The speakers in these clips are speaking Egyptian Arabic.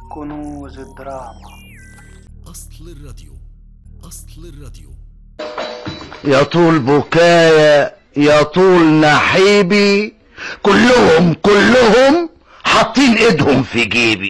كنوز الدراما أصل الراديو أصل الراديو يا طول بكايا يا طول نحيبي كلهم كلهم حاطين ايدهم في جيبي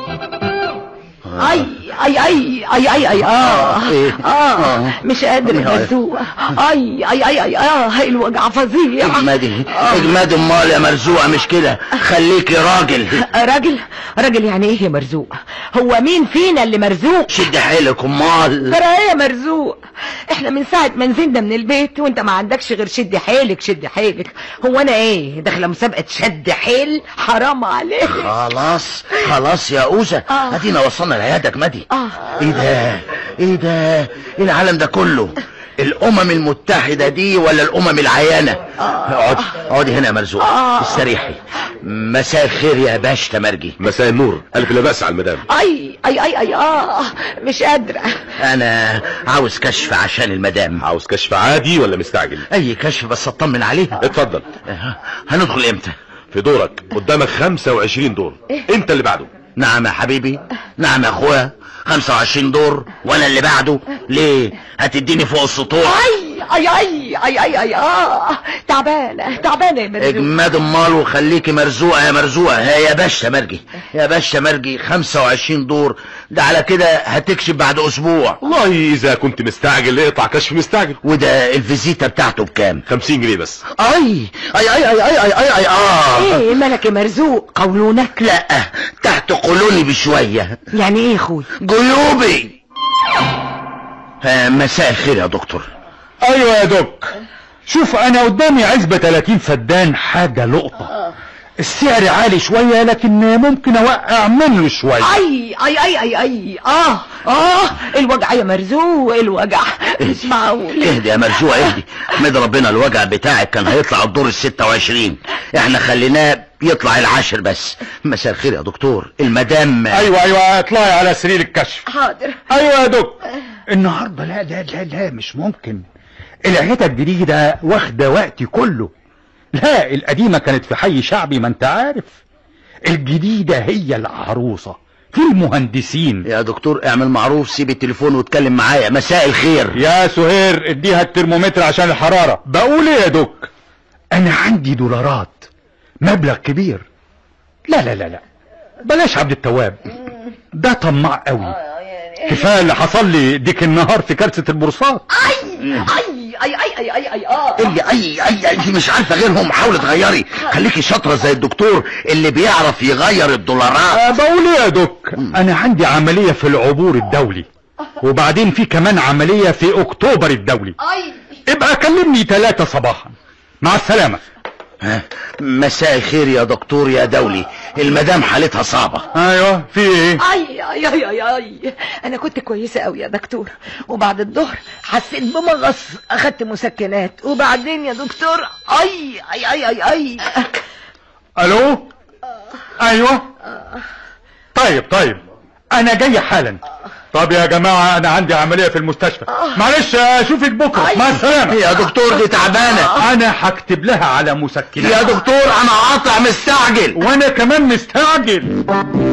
اي اي اي اي اي اي اه إيه؟ اه آه. مش قادر آه. مرزوق اي اي اي اي اه الوجع فظيع اجمدي اجمدي امال يا مرزوقه مش كده خليكي راجل راجل راجل يعني ايه يا مرزوق هو مين فينا اللي مرزوق شد حيلك امال ترى ايه يا مرزوق احنا من ساعة ما نزلنا من البيت وانت ما عندكش غير شد حيلك شد حيلك هو انا ايه داخله مسابقة شد حيل حرام عليك خلاص خلاص يا اوزه آه. ادينا وصلنا العياده اجمدي اه ايه ده ايه ده ايه العالم ده كله الامم المتحدة دي ولا الامم العيانة اقعدي اقعدي هنا يا مرزوق آه. استريحي مساء الخير يا باش تمرجي مساء النور ألف لا بأس على المدام اي اي اي اي اه مش قادرة انا عاوز كشف عشان المدام عاوز كشف عادي ولا مستعجل اي كشف بس اطمن عليها اتفضل أه، هندخل امتى في دورك قدامك 25 دور انت اللي بعده نعم يا حبيبي نعم يا اخويا 25 دور وانا اللي بعده ليه هتديني فوق السطوح اي اي اي اي اي اي اه تعبانة تعبانة يا مرزوق اجماد امال وخليكي مرزوقه يا مرزوقه ها يا باشا مرجي يا باشا مرجي 25 دور ده على كده هتكشف بعد اسبوع والله إذا كنت مستعجل اقطع كشف مستعجل وده الفيزيتا بتاعته بكام 50 جنيه بس اي اي اي اي اي اي اي, أي اه ايه مالك يا مرزوق قولونك لا تحت قولوني بشويه يعني ايه يا اخوي جيوبي ها مساء الخير يا دكتور ايوه يا دوك شوف انا قدامي علبة 30 فدان حاجة لقطة السعر عالي شوية لكن ممكن اوقع منه شوية اي اي اي اي اي اه اه الوجع يا مرزوق الوجع مش معقول اهدي يا مرزوق اهدي احمد ربنا الوجع بتاعك كان هيطلع الدور ال 26 احنا خليناه يطلع العاشر بس مساء الخير يا دكتور المدام ايوه ايوه اطلعي على سرير الكشف حاضر ايوه يا دوك النهاردة لا لا لا لا مش ممكن العيادة الجديدة واخدة وقتي كله لا القديمة كانت في حي شعبي ما انت عارف الجديدة هي العروسة في المهندسين يا دكتور اعمل معروف سيب التليفون واتكلم معايا مساء الخير يا سهير اديها الترمومتر عشان الحرارة بقول ايه يا دوك انا عندي دولارات مبلغ كبير لا لا لا لا بلاش عبد التواب ده طماع قوي كفايه اللي حصل لي ديك النهار في كارثة البورصات اي اي اي اي اي اي اي اه اللي اي اي اي مش عارفه غيرهم حاولي تغيري خليكي شاطره زي الدكتور اللي بيعرف يغير الدولارات أه بقول ايه يا دوك انا عندي عملية في العبور الدولي وبعدين في كمان عملية في اكتوبر الدولي اي ابقى كلمني ثلاثة صباحا مع السلامة ها، مساء الخير يا دكتور يا دولي المدام حالتها صعبه ايوه في ايه اي اي اي اي اي انا كنت كويسة قوي يا دكتور وبعد الظهر حسيت بمغص اخدت مسكنات وبعدين يا دكتور اي اي اي اي اي الو ايوه طيب طيب انا جاي حالا طب يا جماعة انا عندي عملية في المستشفى معلش اشوفك بكرة أي. مع السلامة يا دكتور دي تعبانه انا هكتب لها على مسكنات يا دكتور انا قاطع مستعجل وانا كمان مستعجل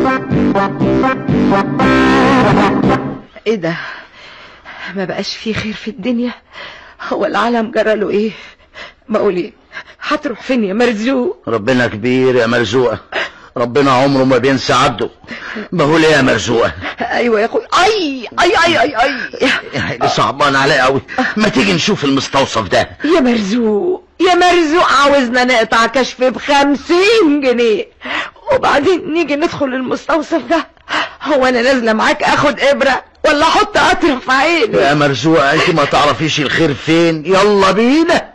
ايه ده ما بقاش فيه خير في الدنيا هو العالم جراله ايه بقول ايه هتروح فين يا مرزوق ربنا كبير يا مرزوقه ربنا عمره ما بينسى عبده بقول ايه يا مرزوقه ايوه يا اخوي اي اي اي اي اي يعني صعبان عليا قوي ما تيجي نشوف المستوصف ده يا مرزوق يا مرزوق عاوزنا نقطع كشف بخمسين جنيه وبعدين نيجي ندخل المستوصف ده هو انا نازله معاك اخد ابره ولا احط قطره في عيني يا مرزوقه انت ما تعرفيش الخير فين يلا بينا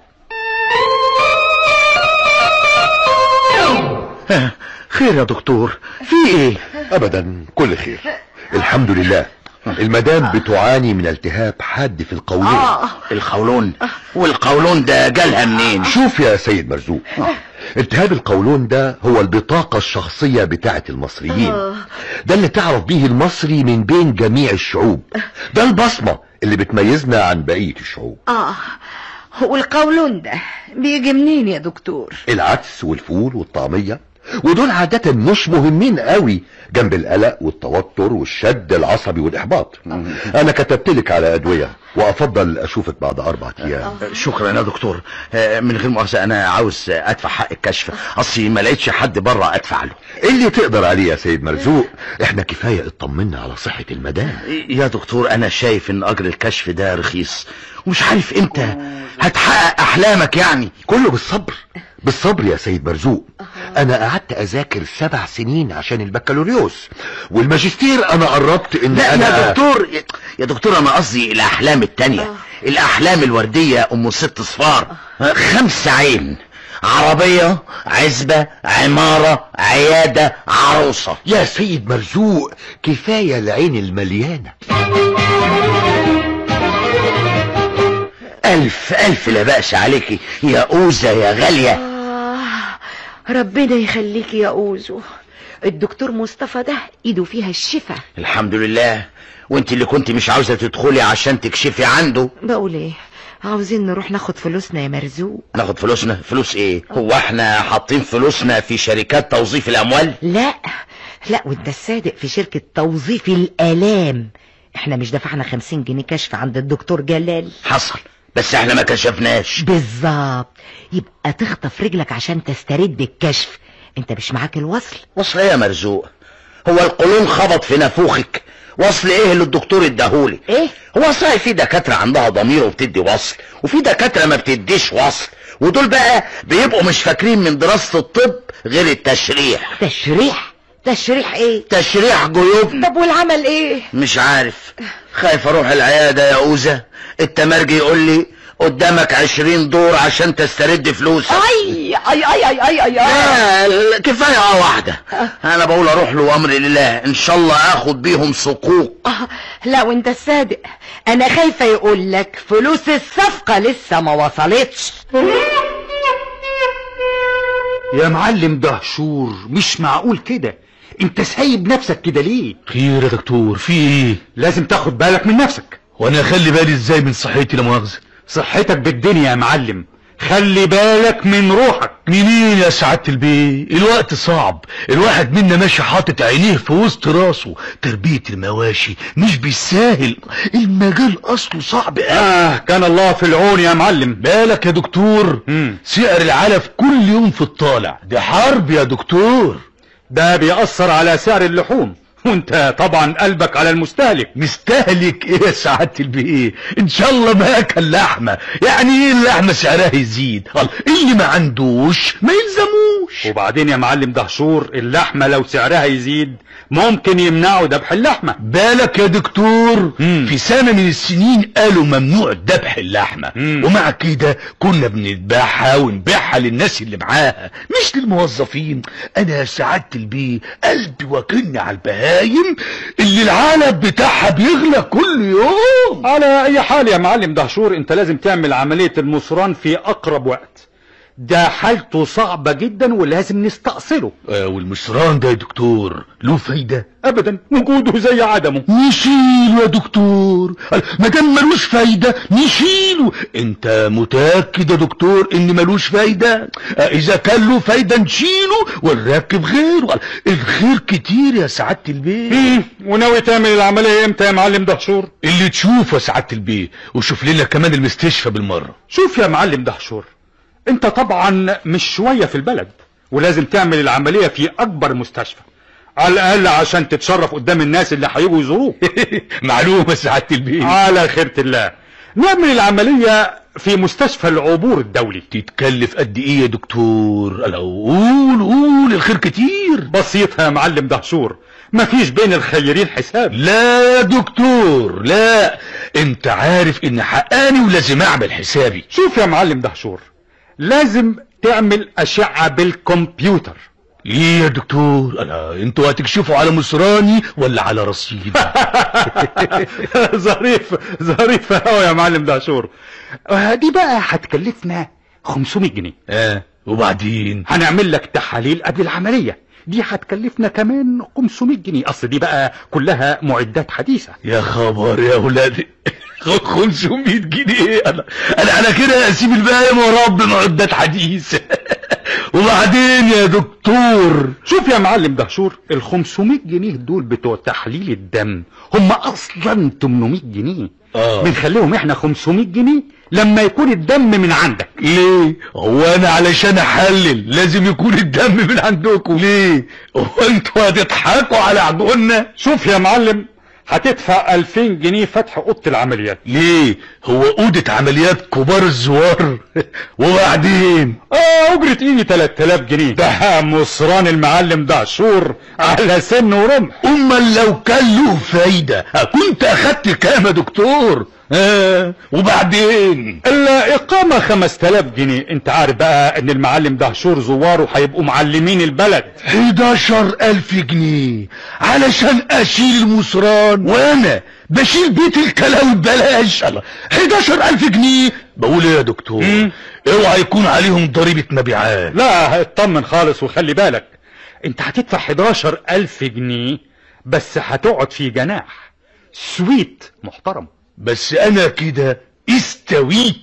ها، خير يا دكتور في ايه ابدا كل خير الحمد لله المدام بتعاني من التهاب حاد في القولون اه القولون والقولون ده جالها منين شوف يا سيد مرزوق التهاب القولون ده هو البطاقة الشخصية بتاعة المصريين ده اللي تعرف بيه المصري من بين جميع الشعوب ده البصمة اللي بتميزنا عن بقية الشعوب اه هو القولون ده بيجي منين يا دكتور العدس والفول والطعمية ودول عادة مش مهمين قوي جنب القلق والتوتر والشد العصبي والإحباط أنا كتبت لك على أدوية وأفضل أشوفك بعد أربع أيام شكرا يا دكتور آه، من غير مؤاخذة انا عاوز ادفع حق الكشف اصلي ما لقيتش حد بره ادفع له اللي تقدر عليه يا سيد مرزوق احنا كفاية اطمنا على صحة المدام يا دكتور انا شايف ان اجر الكشف ده رخيص ومش عارف امتى هتحقق احلامك يعني كله بالصبر بالصبر يا سيد مرزوق انا قعدت اذاكر سبع سنين عشان البكالوريوس والماجستير انا قربت ان لا انا يا دكتور يا دكتور انا قصدي الاحلام التانية الاحلام الوردية ام ست صفار خمسة عين عربية عزبة عمارة عيادة عروسة يا سيد مرزوق كفاية العين المليانة الف الف لا بأس عليكي يا اوزة يا غالية آه ربنا يخليك يا أوزو الدكتور مصطفى ده ايده فيها الشفا الحمد لله وانت اللي كنت مش عاوزة تدخلي عشان تكشفي عنده بقول ايه عاوزين نروح ناخد فلوسنا يا مرزوق ناخد فلوسنا فلوس ايه هو احنا حاطين فلوسنا في شركات توظيف الاموال لا لا وانت الصادق في شركة توظيف الآلام احنا مش دفعنا خمسين جنيه كشف عند الدكتور جلال حصل بس احنا ما كشفناش بالظبط يبقى تخطف رجلك عشان تسترد الكشف انت مش معاك الوصل وصل ايه يا مرزوق هو القولون خبط في نافوخك وصل ايه اللي الدكتور اداهولي ايه هو صحيح في دكاترة عندها ضمير وبتدي وصل وفي دكاترة ما بتديش وصل ودول بقى بيبقوا مش فاكرين من دراسة الطب غير التشريح تشريح تشريح ايه تشريح جيوبنا طب والعمل ايه مش عارف خايف اروح العيادة يا اوزة التمرجي يقول لي قدامك عشرين دور عشان تسترد فلوسك اي اي اي اي اي اي, أي. لا لا، كفاية اه واحدة انا بقول اروح له امر لله ان شاء الله اخد بيهم صكوك آه، لا وانت الصادق انا خايفة يقول لك فلوس الصفقة لسه ما وصلتش يا معلم دهشور مش معقول كده انت سايب نفسك كده ليه خير يا دكتور في ايه لازم تاخد بالك من نفسك وانا اخلي بالي ازاي من صحتي لا مؤاخذه صحتك بالدنيا يا معلم خلي بالك من روحك منين يا سعادة البيه الوقت صعب الواحد منا ماشي حاطط عينيه في وسط راسه تربية المواشي مش بالساهل المجال اصله صعب قوي اه كان الله في العون يا معلم بالك يا دكتور مم. سعر العلف كل يوم في الطالع دي حرب يا دكتور ده بيأثر على سعر اللحوم وانت طبعا قلبك على المستهلك مستهلك ايه يا سعادة البيه ان شاء الله ما اكل لحمة يعني ايه اللحمة سعرها يزيد قال اللي ما عندوش ما يلزموش وبعدين يا معلم دهشور اللحمة لو سعرها يزيد ممكن يمنعوا ذبح اللحمة بالك يا دكتور مم. في سنة من السنين قالوا ممنوع ذبح اللحمة مم. ومع كده كنا بنذبحها ونبيعها للناس اللي معاها مش للموظفين انا يا سعادة البيه قلبي واكلني على البهايم اللي العلف بتاعها بيغلى كل يوم على اي حال يا معلم دهشور انت لازم تعمل عملية المصران في اقرب وقت ده حالته صعبة جدا ولازم نستأصله آه والمصران ده يا دكتور له فايدة ابدا وجوده زي عدمه نشيله يا دكتور ما دام ملوش فايدة نشيله انت متأكد يا دكتور ان ملوش فايدة آه، اذا كان له فايدة نشيله ونركب غيره الخير كتير يا سعادة البيه مم، وناوي تعمل العملية امتى يا معلم دهشور اللي تشوفه يا سعادة البيه وشوف لنا كمان المستشفى بالمرة شوف يا معلم دهشور انت طبعا مش شوية في البلد ولازم تعمل العملية في اكبر مستشفى على الاقل عشان تتشرف قدام الناس اللي هيجوا يزوروك معلومة يا سعادة البيه على خيرة الله نعمل العملية في مستشفى العبور الدولي تتكلف قد ايه يا دكتور لو قول قول الخير كتير بسيطة يا معلم دهشور مفيش بين الخيرين حساب لا يا دكتور لا انت عارف ان حقاني ولازم اعمل حسابي شوف يا معلم دهشور لازم تعمل اشعة بالكمبيوتر ليه يا دكتور انا انتوا هتكشفوا على مصراني ولا على رصيد ظريف ظريف أوي يا معلم دهشور آه، دي بقى هتكلفنا 500 جنيه اه وبعدين هنعمل لك تحاليل قبل العملية دي هتكلفنا كمان 500 جنيه اصل دي بقى كلها معدات حديثة يا خبر يا ولادي 500 جنيه انا انا انا كده اسيب الباقي ورب معدات حديث وبعدين يا دكتور شوف يا معلم دهشور ال 500 جنيه دول بتوع تحليل الدم هم اصلا 800 جنيه آه. بنخليهم احنا 500 جنيه لما يكون الدم من عندك ليه هو انا علشان احلل لازم يكون الدم من عندكم ليه هو انتوا هتضحكوا على عجولنا شوف يا معلم هتدفع 2000 جنيه فتح اوضه العمليات ليه هو أوضة عمليات كبار الزوار وبعدين اه اجرة ايدي 3000 جنيه ده مصران المعلم دهشور على سن ورمح امال لو كان له فايدة كنت اخدت كام يا دكتور آه وبعدين الإقامة 5000 جنيه انت عارف بقى ان المعلم دهشور زواره هيبقوا معلمين البلد 11 ألف جنيه علشان أشيل المصران وأنا بشيل بيت الكلاوي ببلاش الله 11 ألف جنيه بقول إيه يا دكتور مم. اوعى يكون عليهم ضريبة مبيعات لا اطمن خالص وخلي بالك انت هتدفع 11000 جنيه بس هتقعد في جناح سويت محترم بس أنا كده استويت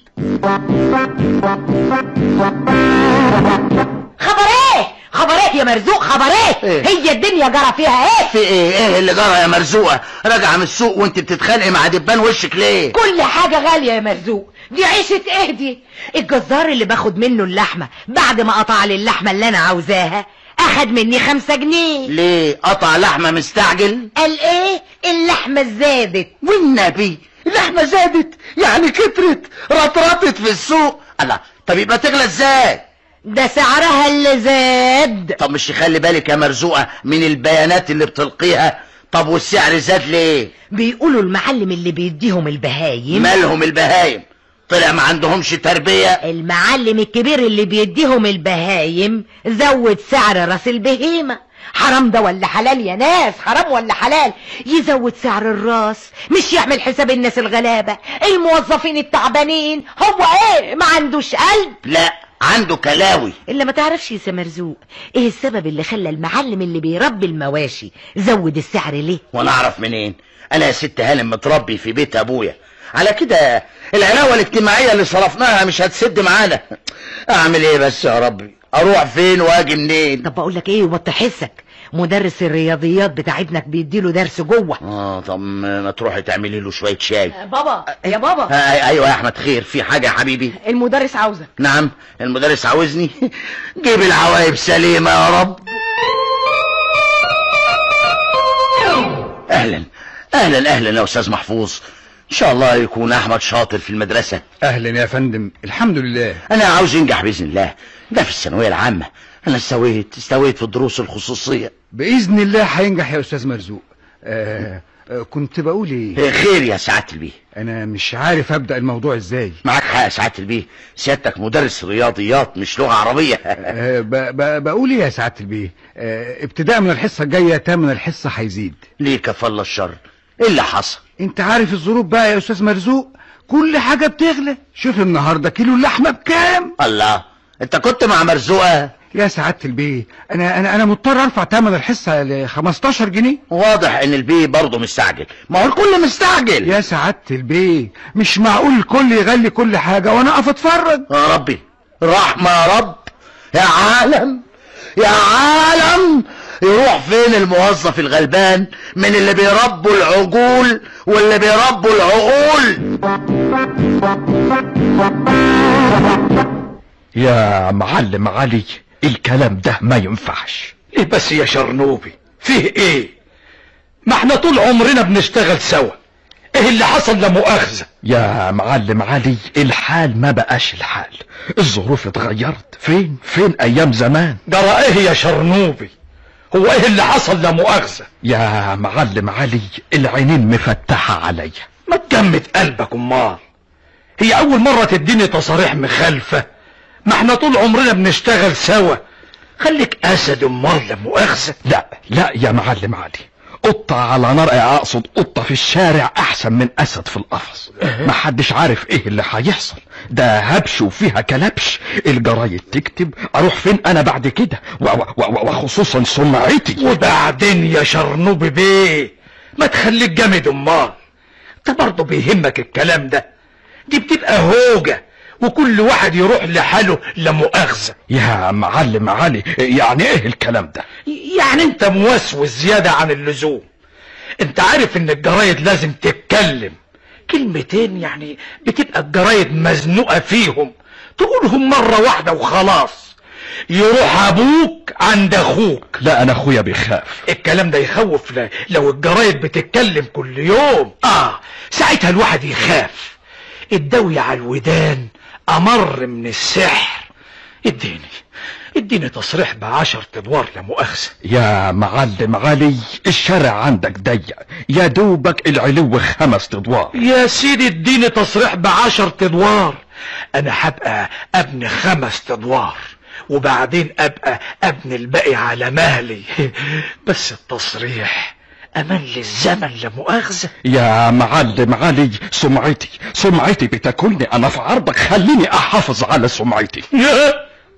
خبر ايه خبر ايه يا مرزوق خبر ايه إيه؟ هي الدنيا جرى فيها ايه في ايه ايه اللي جرى يا مرزوقه راجعه من السوق وانت بتتخانقي مع دبان وشك ليه كل حاجة غالية يا مرزوق دي عيشة ايه دي الجزار اللي باخد منه اللحمة بعد ما قطع لي اللحمة اللي انا عاوزاها اخد مني خمسة جنيه ليه قطع لحمه مستعجل قال ايه اللحمة زادت والنبي اللحمه زادت يعني كترت رطرطت في السوق الله طب يبقى تغلى ازاي ده سعرها اللي زاد طب مش تخلي بالك يا مرزوقه من البيانات اللي بتلقيها طب والسعر زاد ليه بيقولوا المعلم اللي بيديهم البهايم مالهم البهايم طلع ما عندهمش تربيه المعلم الكبير اللي بيديهم البهايم زود سعر راس البهيمة حرام ده ولا حلال يا ناس حرام ولا حلال يزود سعر الراس مش يعمل حساب الناس الغلابة الموظفين التعبانين هو ايه ما عندوش قلب لا عنده كلاوي اللي ما تعرفش يا مرزوق ايه السبب اللي خلى المعلم اللي بيربي المواشي زود السعر ليه وانا اعرف منين انا يا ست هانم متربي في بيت ابويا على كده العلاوه الاجتماعيه اللي صرفناها مش هتسد معانا اعمل ايه بس يا ربي اروح فين واجي منين طب بقول لك ايه وطي حسك مدرس الرياضيات بتاعتنا بيديله درس جوه اه طب ما تروحي تعملي له شويه شاي بابا يا بابا آه ايوه يا احمد خير في حاجه يا حبيبي المدرس عاوزك نعم المدرس عاوزني جيب العوايب سليمه يا رب اهلا اهلا اهلا يا استاذ محفوظ ان شاء الله يكون احمد شاطر في المدرسه اهلا يا فندم الحمد لله انا عاوز ينجح باذن الله ده في الثانويه العامه انا استويت استويت في الدروس الخصوصيه باذن الله هينجح يا استاذ مرزوق آه آه كنت بقول ايه خير يا سعاده البيه انا مش عارف ابدا الموضوع ازاي معاك حق يا سعاده البيه سيادتك مدرس رياضيات مش لغه عربيه آه ب ب بقول ايه يا سعاده البيه آه ابتداء من الحصه الجايه تمن الحصه هيزيد ليه كفل الشر ايه اللي حصل انت عارف الظروف بقى يا استاذ مرزوق كل حاجه بتغلى شوف النهارده كيلو اللحمه بكام الله انت كنت مع مرزوقه يا سعاده البيه انا انا انا مضطر ارفع ثمن الحصه ل 15 جنيه واضح ان البيه برضه مستعجل ما هو الكل مستعجل يا سعاده البيه مش معقول الكل يغلي كل حاجه وانا اقف اتفرج يا ربي رحمة يا رب يا عالم يا عالم يروح فين الموظف الغلبان من اللي بيربوا العجول واللي بيربوا العقول يا معلم علي الكلام ده ما ينفعش ايه بس يا شرنوبي فيه ايه ما احنا طول عمرنا بنشتغل سوا ايه اللي حصل لا مؤاخذة يا معلم علي الحال ما بقاش الحال الظروف اتغيرت فين فين ايام زمان جرى ايه يا شرنوبي هو ايه اللي حصل لا مؤاخذة يا معلم علي العينين مفتحة عليا ما تجمد قلبك امال هي اول مرة تديني تصاريح مخالفة ما احنا طول عمرنا بنشتغل سوا خليك اسد امال لا مؤاخذة لا لا يا معلم علي قطة على نار اقصد قطة في الشارع احسن من اسد في القفص ما حدش عارف ايه اللي هيحصل ده هبش وفيها كلبش الجرايد تكتب اروح فين انا بعد كده و- و- و- وخصوصا سمعتي وبعدين يا شرنوبي بيه ما تخليك جامد امال انت برضه بيهمك الكلام ده دي بتبقى هوجة وكل واحد يروح لحاله لا مؤاخذة يا معلم علي يعني ايه الكلام ده يعني انت موسوس زيادة عن اللزوم انت عارف ان الجرايد لازم تتكلم كلمتين يعني بتبقى الجرايد مزنوقة فيهم تقولهم مرة واحدة وخلاص يروح ابوك عند اخوك لا انا اخويا بيخاف الكلام ده يخوف ل- لو الجرايد بتتكلم كل يوم اه ساعتها الواحد يخاف الدوي على الودان امر من السحر اديني اديني تصريح بعشر ادوار لا مؤاخذة يا معلم علي الشارع عندك ضيق يا دوبك العلو خمس ادوار يا سيدي اديني تصريح بعشر ادوار انا هبقى ابني خمس ادوار وبعدين ابقى ابني الباقي على مهلي بس التصريح امان للزمن لا مؤاخذة يا معلم علي سمعتي سمعتي بتاكلني انا في عرضك خليني احافظ على سمعتي يا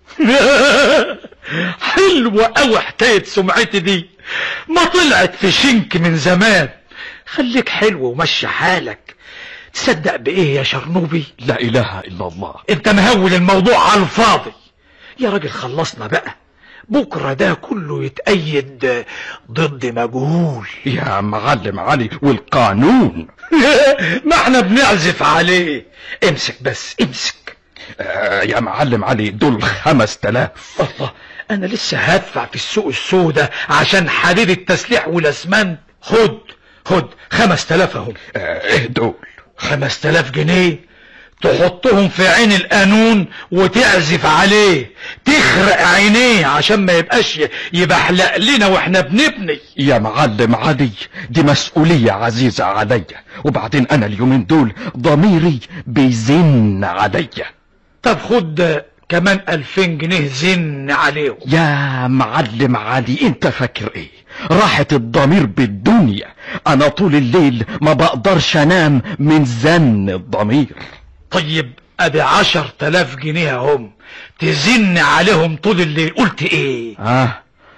يا حلوة اوي حكاية سمعتي دي ما طلعت في شنك من زمان خليك حلو ومشي حالك تصدق بايه يا شرنوبي لا اله الا الله انت مهول الموضوع على الفاضي يا راجل خلصنا بقى بكرة ده كله يتأيد ضد مجهول يا معلم علي والقانون ما احنا بنعزف عليه امسك بس امسك آه يا معلم علي دول خمس تلاف الله انا لسه هدفع في السوق السوداء عشان حديد التسليح والاسمنت خد خد خمس تلاف اهم آه ايه دول خمس تلاف جنيه تحطهم في عين القانون وتعزف عليه تخرق عينيه عشان ما يبقاش يبحلق لنا واحنا بنبني يا معلم علي دي مسؤولية عزيزة عليا وبعدين انا اليومين دول ضميري بيزن عليا طب خد كمان ألفين جنيه زن عليهم يا معلم علي انت فاكر ايه راحة الضمير بالدنيا انا طول الليل ما بقدرش انام من زن الضمير طيب ادي عشر تلاف جنيه هم تزن عليهم طول الليل قلت ايه اه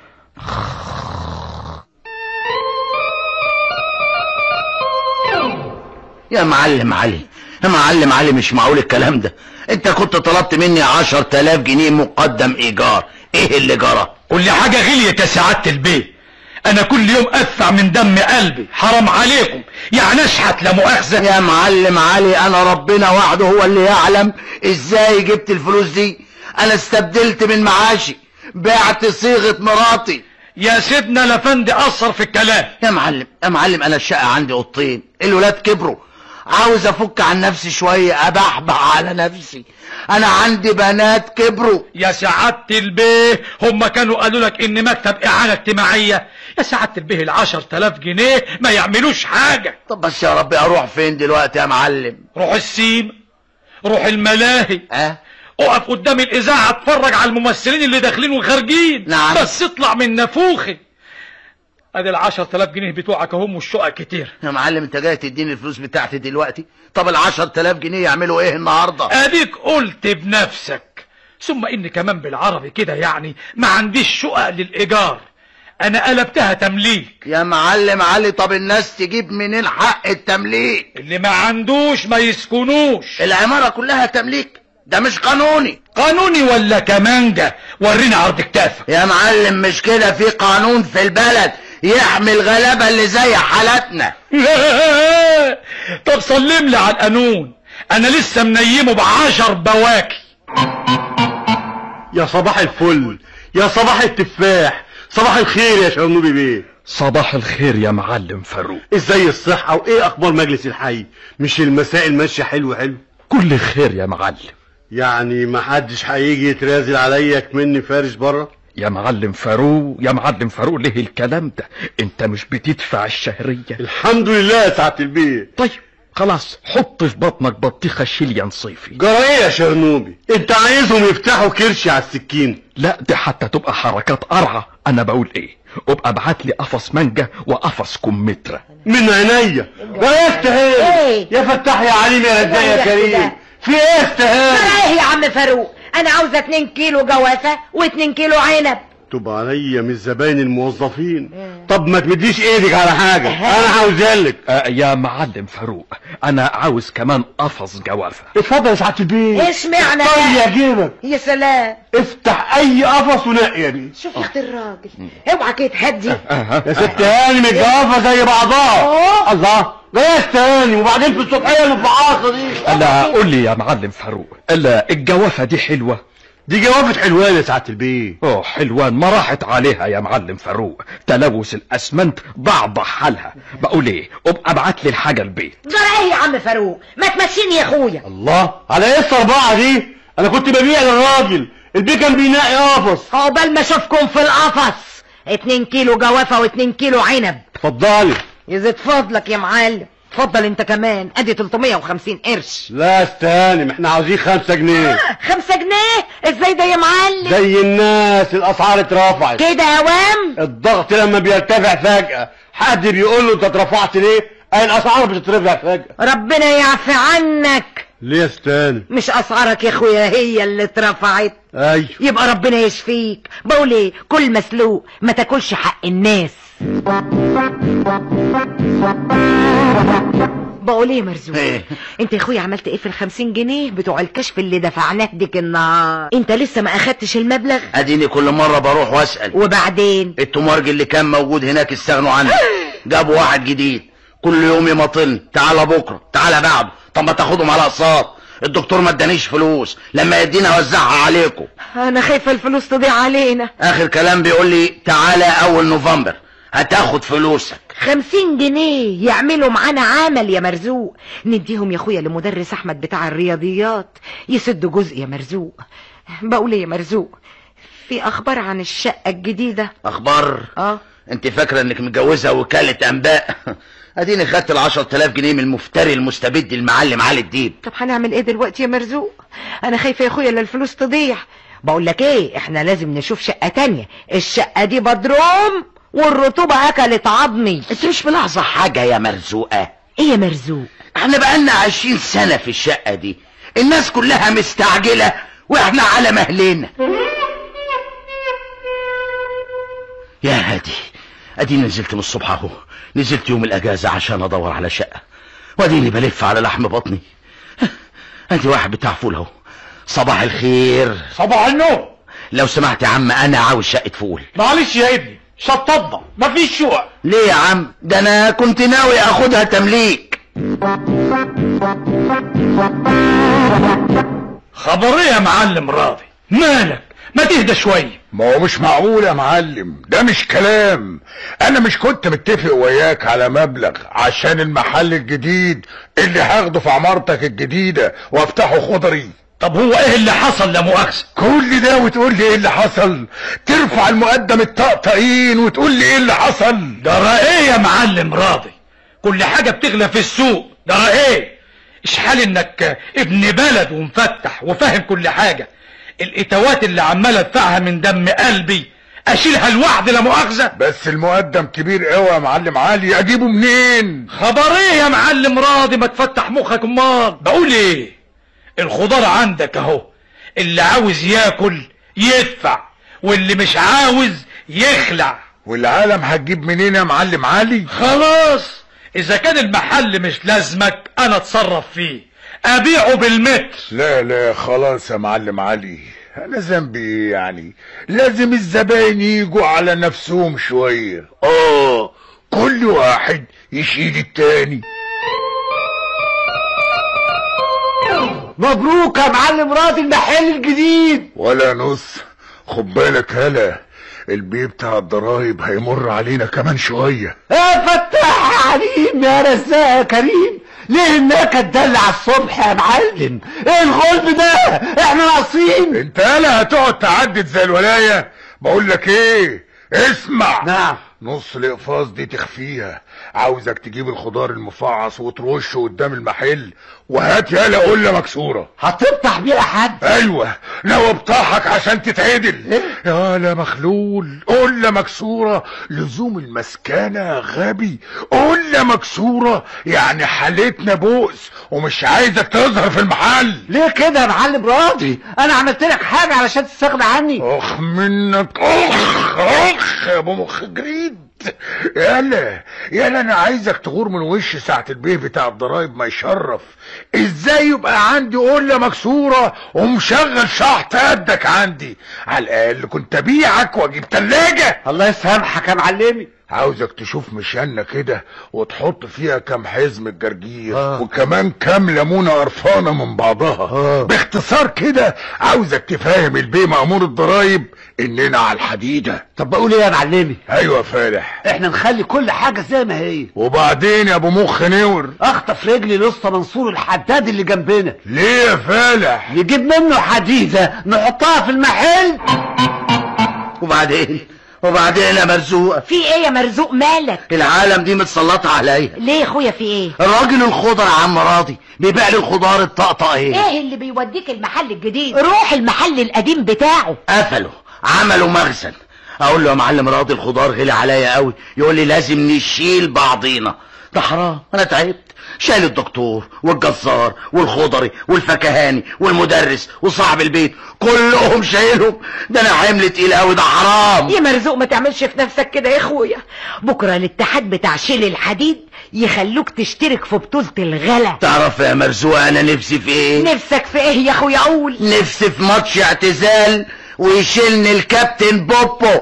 يا معلم علي يا معلم علي مش معقول الكلام ده انت كنت طلبت مني عشر تلاف جنيه مقدم ايجار ايه اللي جرى قول لي حاجة غليت يا سعادة البيت انا كل يوم ادفع من دم قلبي حرام عليكم يعني اشحت لا مؤاخذة يا معلم علي انا ربنا وحده هو اللي يعلم ازاي جبت الفلوس دي انا استبدلت من معاشي بعت صيغة مراتي يا سيدنا لفندي اثر في الكلام يا معلم يا معلم انا الشقة عندي اوضتين الولاد كبروا عاوز افك عن نفسي شوية ابحبح على نفسي انا عندي بنات كبروا يا سعادة البيه هم كانوا قالوا لك ان مكتب اعانة اجتماعية يا سعادة البيه العشر تلاف جنيه ما يعملوش حاجة طب بس يا ربي اروح فين دلوقتي يا معلم روح السيما روح الملاهي اه اقف قدام الاذاعة اتفرج على الممثلين اللي داخلين وخارجين نعم. بس اطلع من نافوخي ادي العشر تلاف جنيه بتوعك اهم والشقق كتير يا معلم انت جاي تديني الفلوس بتاعتي دلوقتي طب العشر تلاف جنيه يعملوا ايه النهاردة اديك قلت بنفسك ثم ان كمان بالعربي كده يعني ما عنديش شقق للايجار انا قلبتها تمليك يا معلم علي طب الناس تجيب منين حق التمليك اللي ما عندوش ما يسكنوش العمارة كلها تمليك ده مش قانوني قانوني ولا كمانجة وريني عرض كتافك يا معلم مش كده في قانون في البلد يحمي الغلابة اللي زي حالتنا طب سلم لي على القانون انا لسه منيمه بعشر بواكي يا صباح الفل يا صباح التفاح صباح الخير يا شرنوبي بيه صباح الخير يا معلم فاروق ازاي الصحة وايه اخبار مجلس الحي مش المسائل ماشية حلو حلو كل خير يا معلم يعني ما حدش هيجي يترازل عليا مني فارش بره يا معلم فاروق يا معلم فاروق ليه الكلام ده انت مش بتدفع الشهرية الحمد لله يا سعادة البيه طيب خلاص حط في بطنك بطيخة شيليان صيفي جرى ايه يا شرنوبي انت عايزهم يفتحوا كرشي على السكين لا دي حتى تبقى حركات قرعة انا بقول ايه ابقى ابعت لي قفص مانجا وقفص كمثرى من عينيا يا استهان ايه؟ يا فتح يا عليم يا رجال يا ايه كريم ده؟ في ايه يا استهان ترى ايه يا عم فاروق انا عاوزة 2 كيلو جوافة و2 كيلو عنب مكتوب عليا من الزباين الموظفين طب ما تمديش ايدك على حاجه انا عاوزلك آه يا معلم فاروق انا عاوز كمان قفص جوافه اتفضل يا سعاده البيت اشمعنى طيب يا جيبك يا سلام افتح اي قفص ونقي يا بيه شوف يا اخت الراجل اوعى كده تهدي يا ست هاني من الجوافه زي بعضها الله ده يا ست هاني وبعدين في الصبحيه اللي في العصر دي لا قول لي يا معلم فاروق لا الجوافه دي حلوه دي جوافه حلوان يا سعاده البيت اوه حلوان ما راحت عليها يا معلم فاروق تلوث الاسمنت ضعضع حالها بقول ايه ابقى ابعت لي الحاجه البيت جرى ايه يا عم فاروق ما تمشيني يا اخويا الله على ايه الصربعه دي انا كنت ببيع للراجل البيه كان بينقي قفص عقبال ما اشوفكم في القفص اتنين كيلو جوافة واتنين كيلو عنب اتفضلي يزيد فضلك يا معلم اتفضل انت كمان ادي 350 قرش لا استني ما احنا عاوزين خمسة جنيه خمسة جنيه ازاي ده يا معلم زي الناس الاسعار اترفعت كده اوام الضغط لما بيرتفع فجأة حد بيقول له انت اترفعت ليه اي الاسعار بتترفع فجأة ربنا يعفي عنك ليه يا استاني مش اسعارك يا اخويا هي اللي اترفعت ايوه يبقى ربنا يشفيك بقول ايه كل مسلوق ما تاكلش حق الناس بقول ايه يا مرزوق إيه؟ انت يا اخويا عملت ايه في الخمسين جنيه بتوع الكشف اللي دفعناه ديك النهار انت لسه ما اخدتش المبلغ اديني كل مرة بروح واسأل وبعدين التمارج اللي كان موجود هناك استغنوا عنه جابوا واحد جديد كل يوم يماطلني تعالى بكره تعالى بعده طب ما تاخدهم على اقساط الدكتور ما ادانيش فلوس لما يدينا اوزعها عليكم انا خايفه الفلوس تضيع علينا اخر كلام بيقول لي تعالى اول نوفمبر هتاخد فلوسك خمسين جنيه يعملوا معانا عمل يا مرزوق نديهم يا اخويا لمدرس احمد بتاع الرياضيات يسد جزء يا مرزوق بقول ايه يا مرزوق في اخبار عن الشقه الجديده اخبار اه انت فاكره انك متجوزه وكاله انباء اديني خدت ال 10000 جنيه من المفتري المستبد المعلم علي الديب طب هنعمل ايه دلوقتي يا مرزوق انا خايفه يا اخويا لا الفلوس تضيع بقول لك ايه احنا لازم نشوف شقه تانية الشقه دي بدروم والرطوبه اكلت عظمي انت مش ملاحظه حاجه يا مرزوقه ايه يا مرزوق احنا بقالنا عشرين سنة في الشقة دي الناس كلها مستعجلة واحنا على مهلنا يا هادي اديني نزلت من الصبح اهو نزلت يوم الاجازة عشان ادور على شقة واديني بلف على لحم بطني ادي واحد بتاع فول اهو صباح الخير صباح النور لو سمحت يا عم انا عاوز شقة فول معلش يا ابني شطبنا مفيش شقق ليه يا عم ده انا كنت ناوي اخدها تمليك خبر ايه يا معلم راضي مالك ما تهدى شويه ما هو مش معقول يا معلم ده مش كلام انا مش كنت متفق وياك على مبلغ عشان المحل الجديد اللي هاخده في عمارتك الجديدة وافتحه خضري طب هو ايه اللي حصل لا مؤاخذه كل ده وتقول لي ايه اللي حصل ترفع المقدم الطقطقين وتقول لي ايه اللي حصل جرى ايه يا معلم راضي كل حاجه بتغلى في السوق جرى ايه اشحال انك ابن بلد ومفتح وفاهم كل حاجه الاتوات اللي عمال ادفعها من دم قلبي اشيلها لوحدي لا مؤاخذه بس المقدم كبير قوي يا معلم علي اجيبه منين خبر ايه يا معلم راضي ما تفتح مخك امال بقول ايه الخضار عندك اهو اللي عاوز ياكل يدفع واللي مش عاوز يخلع والعالم هتجيب منين يا معلم علي خلاص اذا كان المحل مش لازمك انا اتصرف فيه ابيعه بالمتر لا لا خلاص يا معلم علي انا ذنبي ايه يعني لازم الزباين يجوا على نفسهم شوية اه كل واحد يشيل التاني مبروك يا معلم راضي المحل الجديد ولا نص خد بالك هلا البيه بتاع الضرايب هيمر علينا كمان شوية يا فتاح يا عليم يا رزاق يا كريم ليه النكد ده اللي على الصبح يا معلم ايه الغلب ده احنا ناقصين انت هلا هتقعد تعدد زي الولاية بقول لك ايه اسمع نعم نص الاقفاص دي تخفيها عاوزك تجيب الخضار المفعص وترشه قدام المحل وهات يالا قلة مكسورة هتفتح بيه حد ايوه ناوي بطاحك عشان تتعدل يالا مخلول قلة مكسورة لزوم المسكنة غبي قلة مكسورة يعني حالتنا بؤس ومش عايزك تظهر في المحل ليه كده يا معلم راضي انا عملت لك حاجه علشان تستغنى عني اخ منك اخ اخ يا ابو مخ جريد يالا يالا انا عايزك تغور من وش ساعة البيه بتاع الضرايب ما يشرف ازاي يبقى عندي قلة مكسورة ومشغل شحط قدك عندي على الاقل كنت ابيعك واجيب تلاجة الله يسامحك يا معلمي عاوزك تشوف مشانة كده وتحط فيها كام حزم الجرجير آه. وكمان كام ليمونة قرفانة من بعضها آه. باختصار كده عاوزك تفهم البيه مأمور الضرايب اننا على الحديدة طب بقول ايه يا معلمي ايوه يا فالح احنا نخلي كل حاجه زي ما هي وبعدين يا ابو مخ نور اخطف رجلي لسطى منصور الحداد اللي جنبنا ليه يا فالح نجيب منه حديده نحطها في المحل وبعدين وبعدين يا مرزوق في ايه يا مرزوق مالك العالم دي متسلطة عليا ليه يا اخويا في ايه الراجل الخضر يا عم راضي بيبيع لي الخضار الطقطقه ايه ايه اللي بيوديك المحل الجديد روح المحل القديم بتاعه قفلوا عملوا مخزن اقول له يا معلم راضي الخضار غلي عليا قوي يقول لي لازم نشيل بعضينا ده حرام انا تعبت شايل الدكتور والجزار والخضري والفكهاني والمدرس وصاحب البيت كلهم شايلهم ده انا حمل تقيل قوي ده حرام يا مرزوق ما تعملش في نفسك كده يا اخويا بكره الاتحاد بتاع شيل الحديد يخلوك تشترك في بطولة الغلا تعرف يا مرزوق انا نفسي في ايه نفسك في ايه يا اخويا قول نفسي في ماتش اعتزال ويشيلني الكابتن بوبو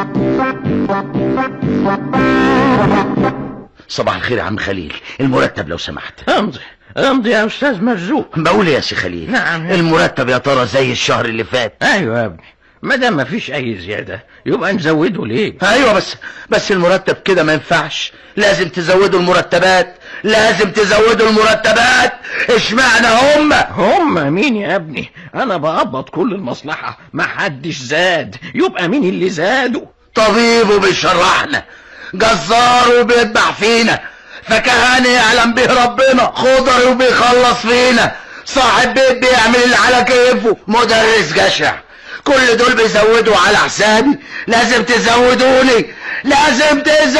صباح الخير يا عم خليل المرتب لو سمحت امضي امضي يا استاذ مرزوق بقول يا سي خليل نعم. المرتب يا ترى زي الشهر اللي فات ايوه يا ابني ما دام مفيش اي زياده يبقى نزوده ليه ايوه بس بس المرتب كده ما ينفعش لازم تزودوا المرتبات لازم تزودوا المرتبات اشمعنى هم هم مين يا ابني انا بقبض كل المصلحه ما حدش زاد يبقى مين اللي زادوا طبيب وبيشرحنا جزار وبيذبح فينا فكهاني يعلم به ربنا خضر وبيخلص فينا صاحب بيت بيعمل اللي على كيفه مدرس جشع كل دول بيزودوا على حسابي لازم تزودوني لازم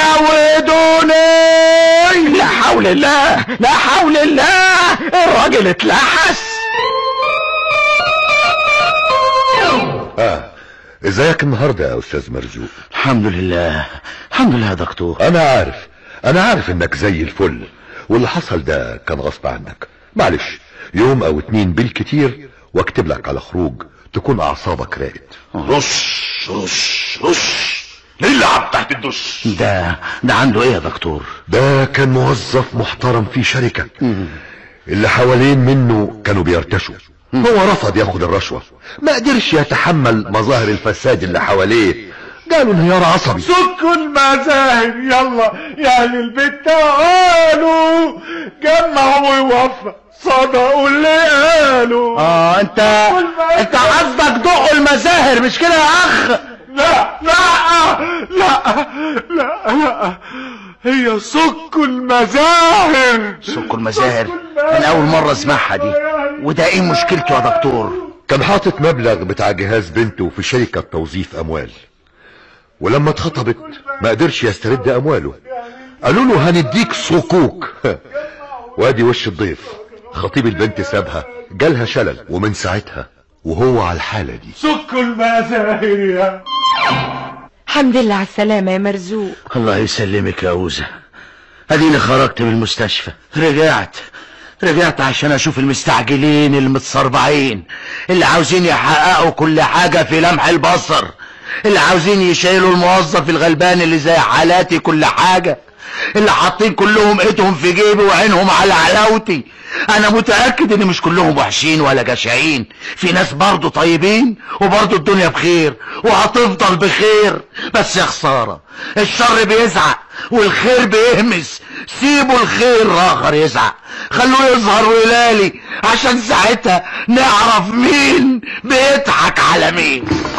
تزودوني لا حول الله لا حول الله الراجل اتلحس اه ازيك النهارده يا استاذ مرزوق الحمد لله الحمد لله يا دكتور انا عارف انا عارف انك زي الفل واللي حصل ده كان غصب عنك معلش يوم او اتنين بالكتير واكتب لك على خروج تكون اعصابك راقت رش رش رش نلعب تحت الدش ده ده عنده ايه يا دكتور ده كان موظف محترم في شركة اللي حوالين منه كانوا بيرتشوا هو رفض ياخد الرشوة ما قدرش يتحمل مظاهر الفساد اللي حواليه قالوا انهيار عصبي سكوا المذاهب يلا يا اهل البيت تعالوا جمعوا ووفى صدقوا اللي قالوا اه انت انت قصدك دقوا المزاهر مش كده يا اخ لا لا لا لا لا هي سكوا المزاهر سكوا المزاهر انا اول مرة اسمعها دي وده ايه مشكلته يا دكتور كان حاطط مبلغ بتاع جهاز بنته في شركة توظيف اموال ولما اتخطبت ما قدرش يسترد امواله قالوا له هنديك صكوك وادي وش الضيف خطيب البنت سابها جالها شلل ومن ساعتها وهو على الحالة دي سكوا المزاهر يا الحمد لله على السلامة يا مرزوق الله يسلمك يا اوزة اديني خرجت من المستشفى رجعت رجعت عشان اشوف المستعجلين المتصربعين اللي عاوزين يحققوا كل حاجة في لمح البصر اللي عاوزين يشيلوا الموظف الغلبان اللي زي حالاتي كل حاجة اللي حاطين كلهم ايدهم في جيبي وعينهم على علاوتي انا متأكد ان مش كلهم وحشين ولا جشعين في ناس برضو طيبين وبرضو الدنيا بخير وهتفضل بخير بس يا خسارة الشر بيزعق والخير بيهمس سيبوا الخير الاخر يزعق خلوه يظهر ويلالي عشان ساعتها نعرف مين بيضحك على مين